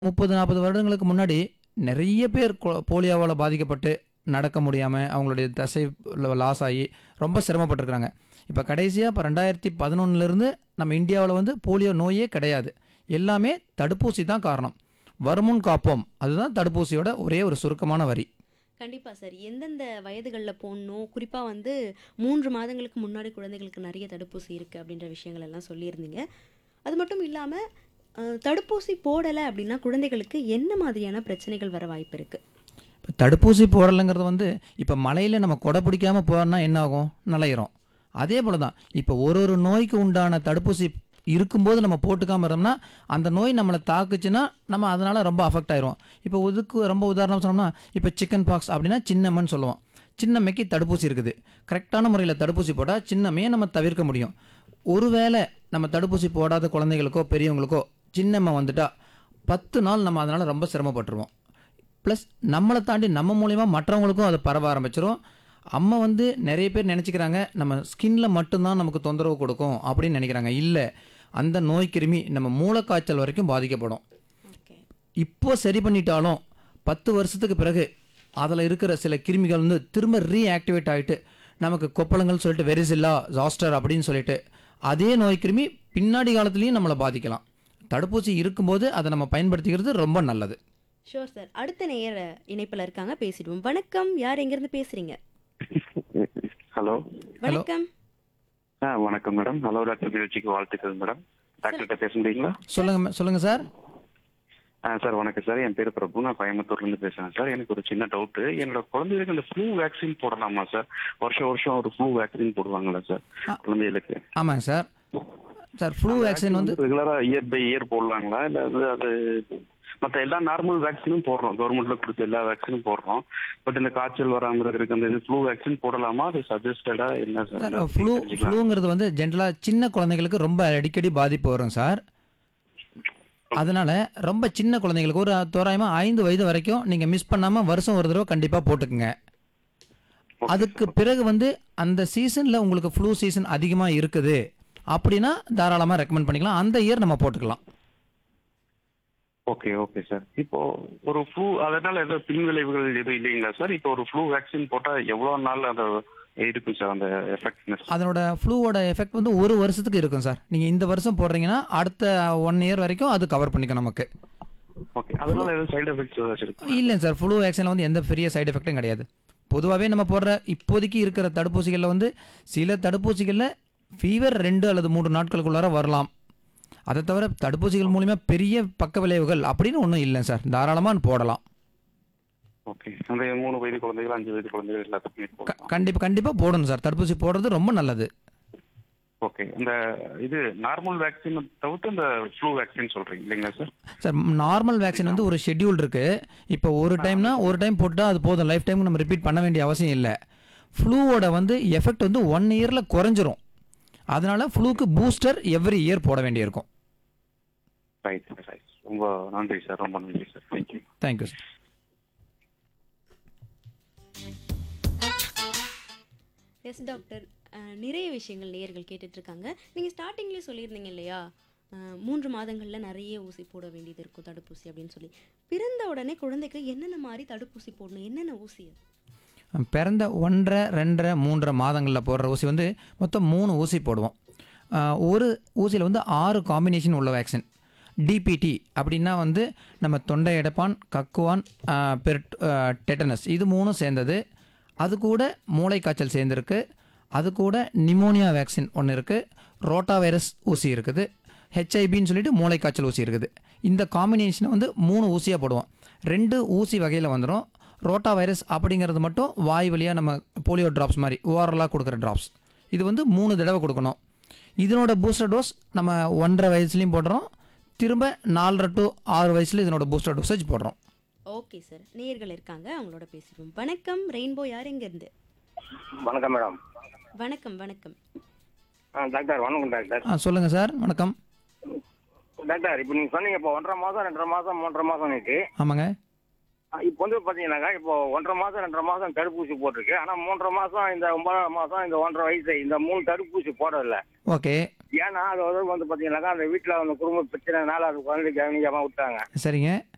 முப்பது நாற்பது வருடங்களுக்கு முன்னாடி நிறைய பேர் கொ- போலியோவால் பாதிக்கப்பட்டு நடக்க முடியாமல் அவங்களுடைய தசை லாஸ் ஆகி ரொம்ப சிரமப்பட்டிருக்கிறாங்க இப்போ கடைசியாக இப்போ ரெண்டாயிரத்தி பதினொன்னுலேருந்து நம்ம இந்தியாவில் வந்து போலியோ நோயே கிடையாது எல்லாமே தடுப்பூசி தான் காரணம் வருமுன் காப்போம் அதுதான் தடுப்பூசியோட ஒரே ஒரு சுருக்கமான வரி கண்டிப்பா சார் எந்தெந்த வயதுகளில் போடணும் குறிப்பாக வந்து மூன்று மாதங்களுக்கு முன்னாடி குழந்தைகளுக்கு நிறைய தடுப்பூசி இருக்குது அப்படின்ற விஷயங்கள் எல்லாம் சொல்லியிருந்தீங்க அது மட்டும் இல்லாமல் தடுப்பூசி போடலை அப்படின்னா குழந்தைகளுக்கு என்ன மாதிரியான பிரச்சனைகள் வர வாய்ப்பு இருக்குது இப்போ தடுப்பூசி போடலைங்கிறது வந்து இப்போ மழையில் நம்ம கொடை பிடிக்காமல் போனா என்ன ஆகும் நலையிறோம் அதே போல் தான் இப்போ ஒரு ஒரு நோய்க்கு உண்டான தடுப்பூசி இருக்கும்போது நம்ம போட்டுக்காமல் இருந்தோம்னா அந்த நோய் நம்மளை தாக்குச்சுன்னா நம்ம அதனால் ரொம்ப அஃபெக்ட் ஆயிரும் இப்போ இதுக்கு ரொம்ப உதாரணம் சொன்னோம்னா இப்போ சிக்கன் பாக்ஸ் அப்படின்னா சின்னம்மன்னு சொல்லுவோம் சின்னம்மைக்கு தடுப்பூசி இருக்குது கரெக்டான முறையில் தடுப்பூசி போட்டால் சின்னம்மையை நம்ம தவிர்க்க முடியும் ஒருவேளை நம்ம தடுப்பூசி போடாத குழந்தைகளுக்கோ பெரியவங்களுக்கோ சின்னம்மை வந்துட்டா பத்து நாள் நம்ம அதனால் ரொம்ப சிரமப்பட்டுருவோம் ப்ளஸ் நம்மளை தாண்டி நம்ம மூலிமா மற்றவங்களுக்கும் அது பரவ ஆரம்பிச்சிரும் அம்மா வந்து நிறைய பேர் நினச்சிக்கிறாங்க நம்ம ஸ்கின்ல மட்டும்தான் நமக்கு தொந்தரவு கொடுக்கும் அப்படின்னு நினைக்கிறாங்க இல்லை அந்த நோய் கிருமி நம்ம மூளைக்காய்ச்சல் வரைக்கும் பாதிக்கப்படும் ஓகே இப்போ சரி பண்ணிட்டாலும் பத்து வருஷத்துக்கு பிறகு அதில் இருக்கிற சில கிருமிகள் வந்து திரும்ப ரீஆக்டிவேட் ஆகிட்டு நமக்கு கொப்பளங்கள் சொல்லிட்டு வெரிசில்லா ஜாஸ்டர் அப்படின்னு சொல்லிட்டு அதே நோய் கிருமி பின்னாடி காலத்துலேயும் நம்மளை பாதிக்கலாம் தடுப்பூசி இருக்கும்போது அதை நம்ம பயன்படுத்திக்கிறது ரொம்ப நல்லது ஷோர் சார் அடுத்த நேர இணைப்பில் இருக்காங்க பேசிடுவோம் வணக்கம் யார் எங்கேருந்து பேசுறீங்க ஹலோ வணக்கம் ஆ வணக்கம் மேடம் ஹலோ டாக்டர் நிகழ்ச்சிக்கு வாழ்த்துக்கள் மேடம் டாக்டர்கிட்ட பேச முடியுங்களா சொல்லுங்க சொல்லுங்க சார் ஆ சார் வணக்கம் சார் என் பேர் பிரபு நான் கோயம்புத்தூர்ல இருந்து பேசுறேன் சார் எனக்கு ஒரு சின்ன டவுட் என்னோட குழந்தைகளுக்கு இந்த ஃப்ளூ வேக்சின் போடலாமா சார் வருஷம் வருஷம் ஒரு ஃப்ளூ வேக்சின் போடுவாங்களா சார் ஆ. குழந்தைகளுக்கு ஆமாங்க சார் சார் ஃப்ளூ வேக்சின் வந்து ரெகுலரா இயர் பை இயர் போடலாங்களா இல்ல அது அது மற்ற எல்லா நார்மல் வேக்சினும் போடுறோம் கவர்மெண்ட்ல கொடுத்த எல்லா வேக்சினும் போடுறோம் பட் இந்த காய்ச்சல் வராம இருக்கிறதுக்கு அந்த ஃப்ளூ வேக்சின் போடலாமா அது சஜஸ்டடா என்ன சார் சார் ஃப்ளூ ஃப்ளூங்கிறது வந்து ஜென்ரலாக சின்ன குழந்தைங்களுக்கு ரொம்ப அடிக்கடி பாதிப்பு வரும் சார் அதனால ரொம்ப சின்ன குழந்தைங்களுக்கு ஒரு தோராயமாக ஐந்து வயது வரைக்கும் நீங்கள் மிஸ் பண்ணாமல் வருஷம் ஒரு தடவை கண்டிப்பாக போட்டுக்குங்க அதுக்கு பிறகு வந்து அந்த சீசனில் உங்களுக்கு ஃப்ளூ சீசன் அதிகமாக இருக்குது அப்படின்னா தாராளமாக ரெக்கமெண்ட் பண்ணிக்கலாம் அந்த இயர் நம்ம போட்டுக்கலாம் ஓகே ஓகே சார் இப்போ ஒரு ஃப்ளூ அதனால ஏதோ பின்விளைவுகள் எதுவும் இல்லைங்களா சார் இப்போ ஒரு ஃப்ளூ வேக்சின் போட்டா எவ்வளவு நாள் அந்த இருக்கும் சார் அந்த எஃபெக்ட்னஸ் அதனோட ஃப்ளூவோட எஃபெக்ட் வந்து ஒரு வருஷத்துக்கு இருக்கும் சார் நீங்கள் இந்த வருஷம் போடுறீங்கன்னா அடுத்த ஒன் இயர் வரைக்கும் அது கவர் பண்ணிக்கும் நமக்கு ஓகே அதனால எதுவும் சைடு எஃபெக்ட்ஸ் ஏதாச்சும் இருக்கு இல்லை சார் ஃப்ளூ வேக்சினில் வந்து எந்த பெரிய சைடு எஃபெக்ட்டும் கிடையாது பொதுவாகவே நம்ம போடுற இப்போதைக்கு இருக்கிற தடுப்பூசிகளில் வந்து சில தடுப்பூசிகளில் ஃபீவர் ரெண்டு அல்லது மூன்று நாட்களுக்குள்ளார வரலாம் அதை தவிர தடுப்பூசிகள் மூலிமா பெரிய பக்க விளைவுகள் அப்படின்னு ஒன்றும் இல்லை சார் தாராளமாக போடலாம் ஓகே அந்த மூணு வயது குழந்தைகள் அஞ்சு வயது குழந்தைகள் எல்லாத்துக்குமே க போடலாம். கண்டிப்பாக கண்டிப்பாக போடணும் சார் தடுப்பூசி போடுறது ரொம்ப நல்லது ஓகே இந்த இது நார்மல் வேக்சின் தவிர்த்து இந்த ஃப்ளூ வேக்சின் சொல்றீங்க இல்லைங்களா சார் சார் நார்மல் வேக்சின் வந்து ஒரு ஷெட்யூல் இருக்குது இப்போ ஒரு டைம்னா ஒரு டைம் போட்டால் அது போதும் லைஃப் டைம் நம்ம ரிப்பீட் பண்ண வேண்டிய அவசியம் இல்லை ஃப்ளூவோட வந்து எஃபெக்ட் வந்து ஒன் இயரில் குறைஞ்சிரும் அதனால ஃப்ளூக்கு பூஸ்டர் எவ்ரி இயர் போட வேண்டியிருக்கும் ரைட் ரைட் ரொம்ப நன்றி சார் ரொம்ப நன்றி sir thank you thank you sir yes doctor அஹ், நிறைய விஷயங்கள் நேயர்கள் கேட்டுட்டு இருக்காங்க நீங்கள் ஸ்டார்டிங்லேயே சொல்லியிருந்தீங்க இல்லையா அஹ், மூன்று மாதங்களில் நிறைய ஊசி போட வேண்டியது இருக்கும் தடுப்பூசி அப்படின்னு சொல்லி பிறந்த உடனே குழந்தைக்கு என்னென்ன மாதிரி தடுப்பூசி போடணும் என்னென்ன ஊசி அது பிறந்த ஒன்றரை ரெண்டரை மூன்றரை மாதங்களில் போடுற ஊசி வந்து மொத்தம் மூணு ஊசி போடுவோம் ஆஹ் ஒரு ஊசியில் வந்து ஆறு காம்பினேஷன் உள்ள வேக்சின் டிபிடி அப்படின்னா வந்து நம்ம தொண்டை அடைப்பான் கக்குவான் ஆஹ் பெர்ட் ஆஹ் டெட்டனஸ் இது மூணும் சேர்ந்தது அது கூட மூளை காய்ச்சல் சேர்ந்துருக்கு அது கூட நிமோனியா வேக்சின் ஒன்று இருக்குது ரோட்டா வைரஸ் ஊசி இருக்குது ஹெச்ஐபின்னு சொல்லிட்டு மூளை காய்ச்சல் ஊசி இருக்குது இந்த காம்பினேஷனை வந்து மூணு ஊசியாக போடுவோம் ரெண்டு ஊசி வகையில் வந்துடும் ரோட்டா வைரஸ் அப்படிங்கிறது மட்டும் வாய் வழியாக நம்ம போலியோ ட்ராப்ஸ் மாதிரி ஓரலாக கொடுக்குற ட்ராப்ஸ் இது வந்து மூணு தடவை கொடுக்கணும் இதனோட பூஸ்டர் டோஸ் நம்ம ஒன்றரை வயசுலேயும் போடுறோம் திரும்ப நாலரை டு ஆறு வயசுல இதனோட பூஸ்டர் டோசேஜ் போடுறோம் ஓகே சார் நேயர்கள் இருக்காங்க அவங்களோட பேசிடுவோம் வணக்கம் ரெயின்போ யார் எங்கேருந்து வணக்கம் மேடம் வணக்கம் வணக்கம் ஆ டாக்டர் வணக்கம் டாக்டர் ஆ சொல்லுங்கள் சார் வணக்கம் டாக்டர் இப்போ நீங்கள் சொன்னீங்க இப்போ ஒன்றரை மாதம் ரெண்டரை மாதம் மூன்றரை மாதம் இருக்கு ஆமாங்க இப்போ வந்து பார்த்தீங்கன்னாக்கா இப்போ ஒன்றரை மாதம் ரெண்டரை மாதம் தடுப்பூசி போட்டிருக்கு ஆனால் மூன்றரை மாதம் இந்த ஒன்பதாம் மாதம் இந்த ஒன்றரை வயசு இந்த மூணு தடுப்பூசி போடல ஓகே ஏன்னா அது வந்து வந்து பார்த்தீங்கன்னாக்கா அந்த வீட்டில் அந்த குடும்ப பிரச்சனைனால அது குழந்தை கவனிக்காமல் விட்டாங்க சரிங்க